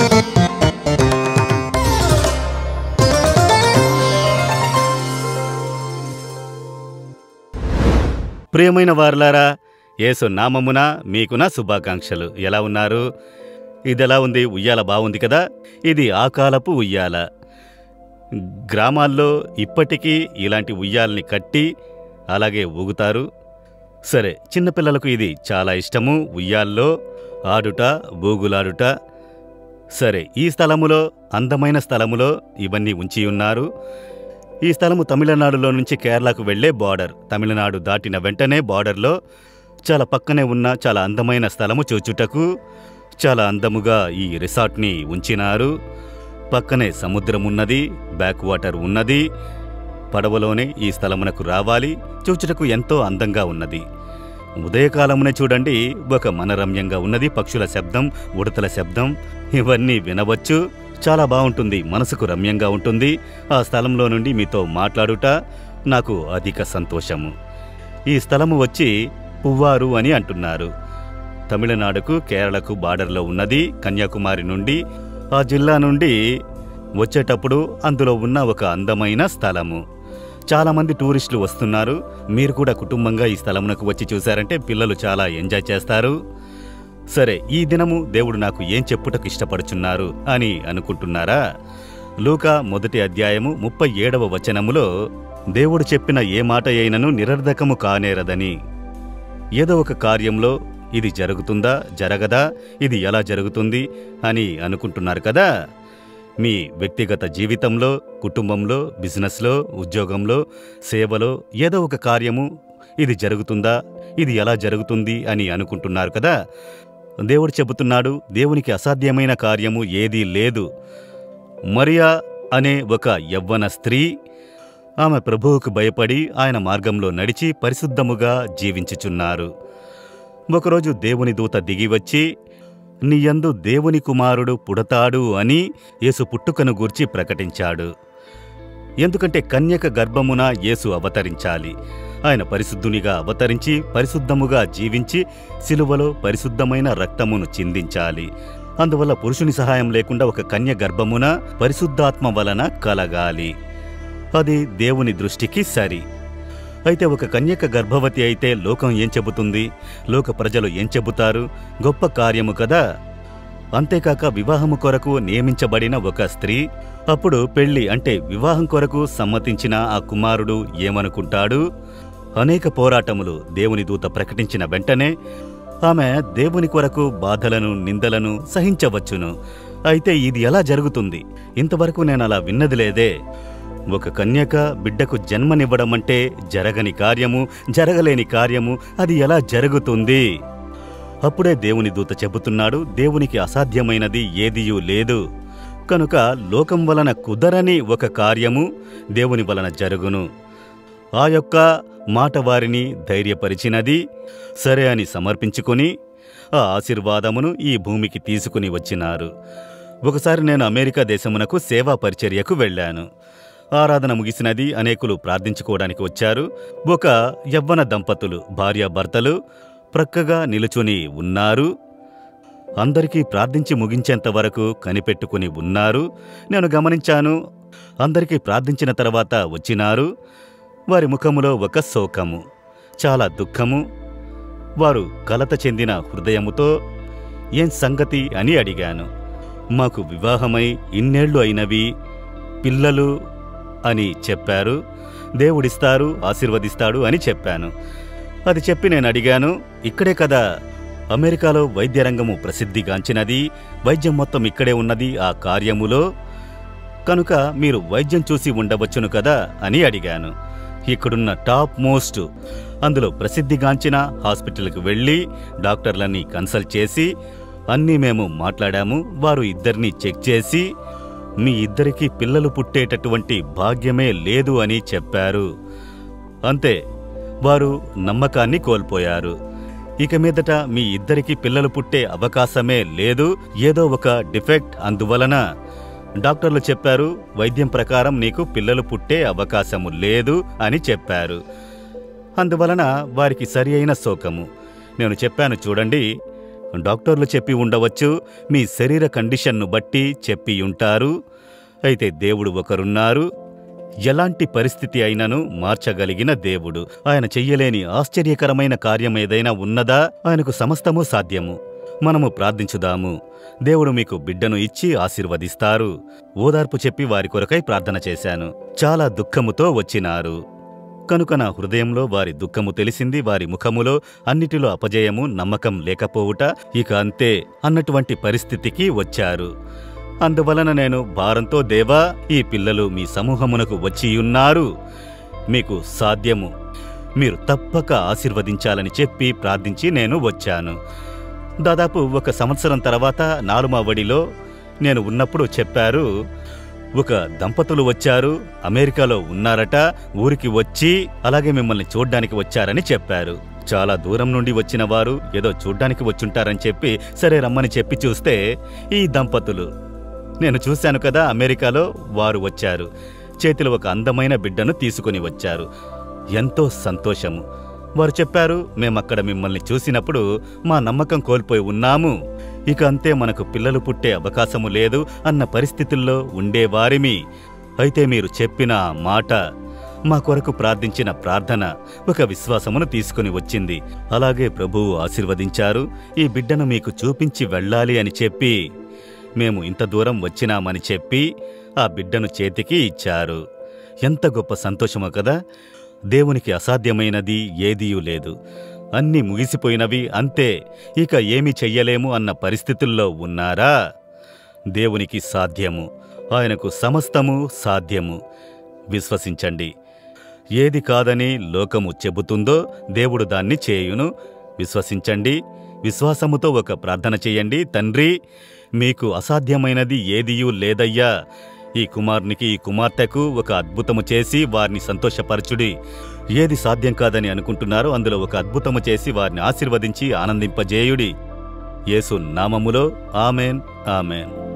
ప్రియమైన వారలారా యేసు నామమున మీకున శుభాకాంక్షలు ఎలా ఉన్నారు ఇదెలా ఉంది ఉయ్యాల బాగుంది కదా ఇది ఆ కాలపు ఉయ్యాల గ్రామాల్లో ఇప్పటికీ ఇలాంటి ఉయ్యాలని కట్టి అలాగే ఊగుతారు సరే చిన్నపిల్లలకు ఇది చాలా ఇష్టము ఉయ్యాల్లో ఆడుట బూగులాడుట సరే ఈ స్థలములో అందమైన స్థలములో ఇవన్నీ ఉంచి ఉన్నారు ఈ స్థలము తమిళనాడులో నుంచి కేరళకు వెళ్లే బార్డర్ తమిళనాడు దాటిన వెంటనే బార్డర్లో చాలా పక్కనే ఉన్న చాలా అందమైన స్థలము చూచుటకు చాలా అందముగా ఈ రిసార్ట్ని ఉంచినారు పక్కనే సముద్రం ఉన్నది బ్యాక్ వాటర్ ఉన్నది పడవలోనే ఈ స్థలమునకు రావాలి చూచుటకు ఎంతో అందంగా ఉన్నది ఉదయకాలమునే చూడండి ఒక మనరమ్యంగా ఉన్నది పక్షుల శబ్దం ఉడతల శబ్దం ఇవన్నీ వినవచ్చు చాలా బాగుంటుంది మనసుకు రమ్యంగా ఉంటుంది ఆ స్థలంలో నుండి మీతో మాట్లాడుట నాకు అధిక సంతోషము ఈ స్థలము వచ్చి పువ్వారు అని అంటున్నారు తమిళనాడుకు కేరళకు బార్డర్లో ఉన్నది కన్యాకుమారి నుండి ఆ జిల్లా నుండి వచ్చేటప్పుడు అందులో ఉన్న ఒక అందమైన స్థలము చాలామంది టూరిస్టులు వస్తున్నారు మీరు కూడా కుటుంబంగా ఈ స్థలమునకు వచ్చి చూశారంటే పిల్లలు చాలా ఎంజాయ్ చేస్తారు సరే ఈ దినము దేవుడు నాకు ఏం చెప్పుటకు ఇష్టపడుచున్నారు అని అనుకుంటున్నారా లూకా మొదటి అధ్యాయము ముప్పై ఏడవ వచనములో దేవుడు చెప్పిన ఏ మాట అయినను నిరర్ధకము కానేరదని ఏదో ఒక కార్యంలో ఇది జరుగుతుందా జరగదా ఇది ఎలా జరుగుతుంది అని అనుకుంటున్నారు కదా మీ వ్యక్తిగత జీవితంలో కుటుంబంలో బిజినెస్లో ఉద్యోగంలో సేవలో ఏదో ఒక కార్యము ఇది జరుగుతుందా ఇది ఎలా జరుగుతుంది అని అనుకుంటున్నారు కదా దేవుడు చెబుతున్నాడు దేవునికి అసాధ్యమైన కార్యము ఏదీ లేదు మరియా అనే ఒక యవ్వన స్త్రీ ఆమె ప్రభువుకు భయపడి ఆయన మార్గంలో నడిచి పరిశుద్ధముగా జీవించుచున్నారు ఒకరోజు దేవుని దూత దిగివచ్చి నీయందు దేవుని కుమారుడు పుడతాడు అని యేసు పుట్టుకను గూర్చి ప్రకటించాడు ఎందుకంటే కన్యక గర్భమున యేసు అవతరించాలి ఆయన పరిశుద్ధునిగా అవతరించి పరిశుద్ధముగా జీవించి సిలువలో పరిశుద్ధమైన రక్తమును చిందించాలి అందువల్ల పురుషుని సహాయం లేకుండా ఒక కన్య గర్భమున పరిశుద్ధాత్మ వలన కలగాలి అది దేవుని దృష్టికి సరి అయితే ఒక కన్యక గర్భవతి అయితే లోకం ఏం చెబుతుంది లోక ప్రజలు ఏం చెబుతారు గొప్ప కార్యము కదా అంతేకాక వివాహము కొరకు నియమించబడిన ఒక స్త్రీ అప్పుడు పెళ్లి అంటే వివాహం కొరకు సమ్మతించిన ఆ కుమారుడు ఏమనుకుంటాడు అనేక పోరాటములు దేవుని దూత ప్రకటించిన వెంటనే ఆమె దేవుని కొరకు బాధలను నిందలను సహించవచ్చును అయితే ఇది ఎలా జరుగుతుంది ఇంతవరకు నేను అలా విన్నది లేదే ఒక కన్యక బిడ్డకు జన్మనివ్వడమంటే జరగని కార్యము జరగలేని కార్యము అది ఎలా జరుగుతుంది అప్పుడే దేవుని దూత చెబుతున్నాడు దేవునికి అసాధ్యమైనది ఏదియూ లేదు కనుక లోకం వలన కుదరని ఒక కార్యము దేవుని వలన జరుగును ఆ యొక్క మాట వారిని ధైర్యపరిచినది సరే అని సమర్పించుకుని ఆ ఆశీర్వాదమును ఈ భూమికి తీసుకుని వచ్చినారు ఒకసారి నేను అమెరికా దేశమునకు సేవా పరిచర్యకు వెళ్ళాను ఆరాధన ముగిసినది అనేకులు ప్రార్థించుకోవడానికి వచ్చారు ఒక యవ్వన దంపతులు భార్యాభర్తలు ప్రక్కగా నిలుచుని ఉన్నారు అందరికీ ప్రార్థించి ముగించేంత వరకు కనిపెట్టుకుని ఉన్నారు నేను గమనించాను అందరికీ ప్రార్థించిన తర్వాత వచ్చినారు వారి ముఖములో ఒక శోకము చాలా దుఃఖము వారు కలత చెందిన హృదయముతో ఏం సంగతి అని అడిగాను మాకు వివాహమై ఇన్నేళ్లు అయినవి పిల్లలు అని చెప్పారు దేవుడిస్తారు ఆశీర్వదిస్తాడు అని చెప్పాను అది చెప్పి నేను అడిగాను ఇక్కడే కదా అమెరికాలో వైద్య రంగము ప్రసిద్ధిగాంచినది వైద్యం మొత్తం ఇక్కడే ఉన్నది ఆ కార్యములో కనుక మీరు వైద్యం చూసి ఉండవచ్చును కదా అని అడిగాను ఇక్కడున్న టాప్ మోస్ట్ అందులో ప్రసిద్ధిగాంచిన హాస్పిటల్కి వెళ్ళి డాక్టర్లని కన్సల్ట్ చేసి అన్నీ మేము మాట్లాడాము వారు ఇద్దరిని చెక్ చేసి మీ ఇద్దరికీ పిల్లలు పుట్టేటటువంటి భాగ్యమే లేదు అని చెప్పారు అంతే వారు నమ్మకాన్ని కోల్పోయారు ఇక మీదట మీ ఇద్దరికి పిల్లలు పుట్టే అవకాశమే లేదు ఏదో ఒక డిఫెక్ట్ అందువలన డాక్టర్లు చెప్పారు వైద్యం ప్రకారం నీకు పిల్లలు పుట్టే అవకాశము లేదు అని చెప్పారు అందువలన వారికి సరి అయిన శోకము నేను చెప్పాను చూడండి డాక్టర్లు చెప్పి ఉండవచ్చు మీ శరీర కండిషన్ను బట్టి చెప్పి ఉంటారు అయితే దేవుడు ఒకరున్నారు ఎలాంటి పరిస్థితి అయినను మార్చగలిగిన దేవుడు ఆయన చెయ్యలేని ఆశ్చర్యకరమైన కార్యం ఏదైనా ఉన్నదా ఆయనకు సమస్తము సాధ్యము మనము ప్రార్థించుదాము దేవుడు మీకు బిడ్డను ఇచ్చి ఆశీర్వదిస్తారు ఓదార్పు చెప్పి వారి కొరకై ప్రార్థన చేశాను చాలా దుఃఖముతో వచ్చినారు కనుక నా హృదయంలో వారి దుఃఖము తెలిసింది వారి ముఖములో అన్నిటిలో అపజయము నమ్మకం లేకపోవుట ఇక అంతే అన్నటువంటి పరిస్థితికి వచ్చారు అందువలన నేను భారంతో దేవా ఈ పిల్లలు మీ సమూహమునకు వచ్చియున్నారు మీకు సాధ్యము మీరు తప్పక ఆశీర్వదించాలని చెప్పి ప్రార్థించి నేను వచ్చాను దాదాపు ఒక సంవత్సరం తర్వాత నాలుమవడిలో నేను ఉన్నప్పుడు చెప్పారు ఒక దంపతులు వచ్చారు అమెరికాలో ఉన్నారట ఊరికి వచ్చి అలాగే మిమ్మల్ని చూడ్డానికి వచ్చారని చెప్పారు చాలా దూరం నుండి వచ్చిన వారు ఏదో చూడ్డానికి వచ్చుంటారని చెప్పి సరే రమ్మని చెప్పి చూస్తే ఈ దంపతులు నేను చూశాను కదా అమెరికాలో వారు వచ్చారు చేతిలో ఒక అందమైన బిడ్డను తీసుకుని వచ్చారు ఎంతో సంతోషము వారు చెప్పారు మేమక్కడ మిమ్మల్ని చూసినప్పుడు మా నమ్మకం కోల్పోయి ఉన్నాము ఇక అంతే మనకు పిల్లలు పుట్టే అవకాశము లేదు అన్న పరిస్థితుల్లో ఉండేవారిమి అయితే మీరు చెప్పిన ఆ మాట మా కొరకు ప్రార్థించిన ప్రార్థన ఒక విశ్వాసమును తీసుకుని వచ్చింది అలాగే ప్రభువు ఆశీర్వదించారు ఈ బిడ్డను మీకు చూపించి వెళ్ళాలి అని చెప్పి మేము ఇంత దూరం వచ్చినామని చెప్పి ఆ బిడ్డను చేతికి ఇచ్చారు ఎంత గొప్ప సంతోషమో కదా దేవునికి అసాధ్యమైనది ఏదీయూ లేదు అన్నీ ముగిసిపోయినవి అంతే ఇక ఏమి చెయ్యలేము అన్న పరిస్థితుల్లో ఉన్నారా దేవునికి సాధ్యము ఆయనకు సమస్తము సాధ్యము విశ్వసించండి ఏది కాదని లోకము చెబుతుందో దేవుడు దాన్ని చేయును విశ్వసించండి విశ్వాసముతో ఒక ప్రార్థన చేయండి తండ్రి మీకు అసాధ్యమైనది ఏదియూ లేదయ్యా ఈ కుమారునికి ఈ కుమార్తెకు ఒక అద్భుతము చేసి వారిని సంతోషపరచుడి ఏది సాధ్యం కాదని అనుకుంటున్నారో అందులో ఒక అద్భుతము చేసి వారిని ఆశీర్వదించి ఆనందింపజేయుడి యేసు నామములో ఆమెన్ ఆమెన్